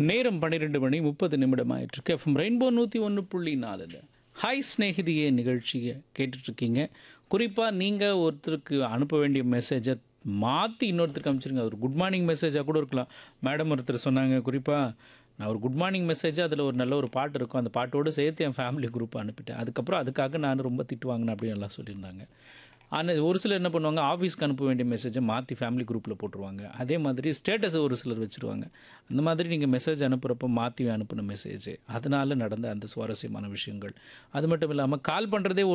நேரம் பன்னிரெண்டு மணி முப்பது நிமிடம் ஆயிட்டிருக்கு எஃப்எம் ரெயின்போ நூற்றி ஒன்று புள்ளி நாலில் ஹாய் ஸ்நேகிதியே நிகழ்ச்சியை கேட்டுட்ருக்கீங்க குறிப்பாக நீங்கள் ஒருத்தருக்கு அனுப்ப வேண்டிய மெசேஜை மாற்றி இன்னொருத்தருக்கு அனுப்பிச்சிருங்க ஒரு குட் மார்னிங் மெசேஜாக கூட இருக்கலாம் மேடம் ஒருத்தர் சொன்னாங்க குறிப்பாக நான் ஒரு குட் மார்னிங் மெசேஜ் அதில் ஒரு நல்ல ஒரு பாட்டு இருக்கும் அந்த பாட்டோடு சேர்த்து என் ஃபேமிலி குரூப் அனுப்பிட்டேன் அதுக்கப்புறம் அதுக்காக நான் ரொம்ப திட்டு வாங்கினேன் அப்படின்னு எல்லாம் சொல்லியிருந்தாங்க ஆனால் ஒரு சிலர் என்ன பண்ணுவாங்க ஆஃபீஸ்க்கு அனுப்ப வேண்டிய மெசேஜை மாற்றி ஃபேமிலி குரூப்பில் போட்டுருவாங்க அதே மாதிரி ஸ்டேட்டஸை ஒரு சிலர் வச்சுருவாங்க அந்த மாதிரி நீங்கள் மெசேஜ் அனுப்புகிறப்ப மாற்றி அனுப்பின மெசேஜ் அதனால் நடந்த அந்த சுவாரஸ்யமான விஷயங்கள் அது மட்டும் இல்லாமல் கால் பண்ணுறதே